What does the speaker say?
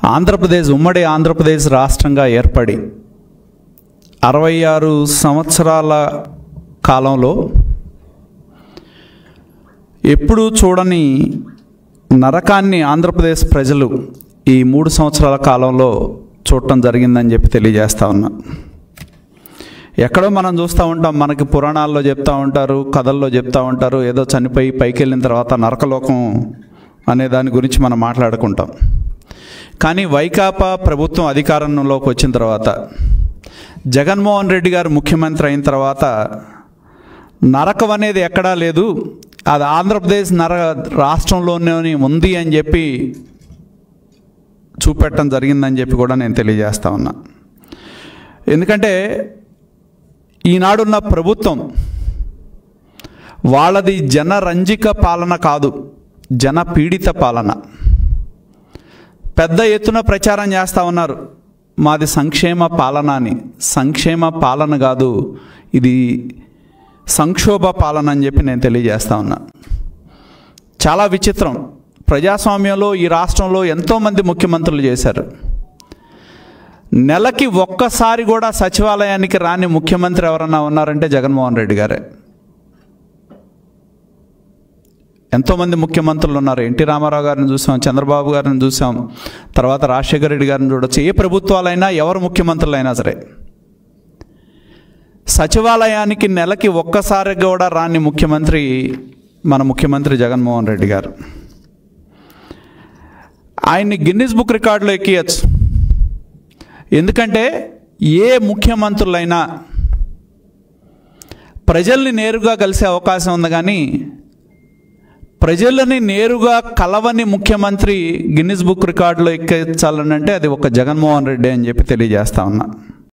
ఆంధ్రప్రదేశ్ ఉమ్మడి ఆంధ్రప్రదేశ్ రాష్ట్రంగా ఏర్పడి అరవై ఆరు సంవత్సరాల కాలంలో ఎప్పుడూ చూడని నరకాన్ని ఆంధ్రప్రదేశ్ ప్రజలు ఈ మూడు సంవత్సరాల కాలంలో చూడటం జరిగిందని చెప్పి తెలియజేస్తా ఉన్నా ఎక్కడో మనం చూస్తూ ఉంటాం మనకి పురాణాల్లో చెప్తా ఉంటారు కథల్లో చెప్తా ఉంటారు ఏదో చనిపోయి పైకి వెళ్ళిన తర్వాత నరకలోకం అనే దాని గురించి మనం మాట్లాడుకుంటాం కానీ వైకాపా ప్రభుత్వం అధికారంలోకి వచ్చిన తర్వాత జగన్మోహన్ రెడ్డి గారు ముఖ్యమంత్రి అయిన తర్వాత నరకం అనేది ఎక్కడా లేదు అది ఆంధ్రప్రదేశ్ నర రాష్ట్రంలోనే ఉంది అని చెప్పి చూపెట్టడం జరిగిందని చెప్పి కూడా నేను తెలియజేస్తా ఉన్నా ఎందుకంటే ఈనాడున్న ప్రభుత్వం వాళ్ళది జనరంజిక పాలన కాదు జన పీడిత పాలన పెద్ద ఎత్తున ప్రచారం చేస్తూ ఉన్నారు మాది సంక్షేమ పాలన అని సంక్షేమ పాలన కాదు ఇది సంక్షోభ పాలన అని చెప్పి నేను తెలియజేస్తా ఉన్నా చాలా విచిత్రం ప్రజాస్వామ్యంలో ఈ రాష్ట్రంలో ఎంతోమంది ముఖ్యమంత్రులు చేశారు నెలకి ఒక్కసారి కూడా సచివాలయానికి రాని ముఖ్యమంత్రి ఎవరన్నా ఉన్నారంటే జగన్మోహన్ రెడ్డి గారే ఎంతోమంది ముఖ్యమంత్రులు ఉన్నారు ఎన్టీ రామారావు గారిని చూసాం చంద్రబాబు గారిని చూసాం తర్వాత రాజశేఖర రెడ్డి గారిని చూడొచ్చు ఏ ప్రభుత్వాలైనా ఎవరు ముఖ్యమంత్రులైనా సరే సచివాలయానికి నెలకి ఒక్కసారి కూడా రాని ముఖ్యమంత్రి మన ముఖ్యమంత్రి జగన్మోహన్ రెడ్డి గారు ఆయన్ని గిన్నిస్ బుక్ రికార్డులో ఎక్కియచ్చు ఎందుకంటే ఏ ముఖ్యమంత్రులైనా ప్రజల్ని నేరుగా కలిసే అవకాశం ఉంది కానీ ప్రజలని నేరుగా కలవని ముఖ్యమంత్రి గిన్నిస్ బుక్ రికార్డులో ఎక్కించాలనంటే అది ఒక జగన్మోహన్ రెడ్డి అని చెప్పి తెలియజేస్తా ఉన్నా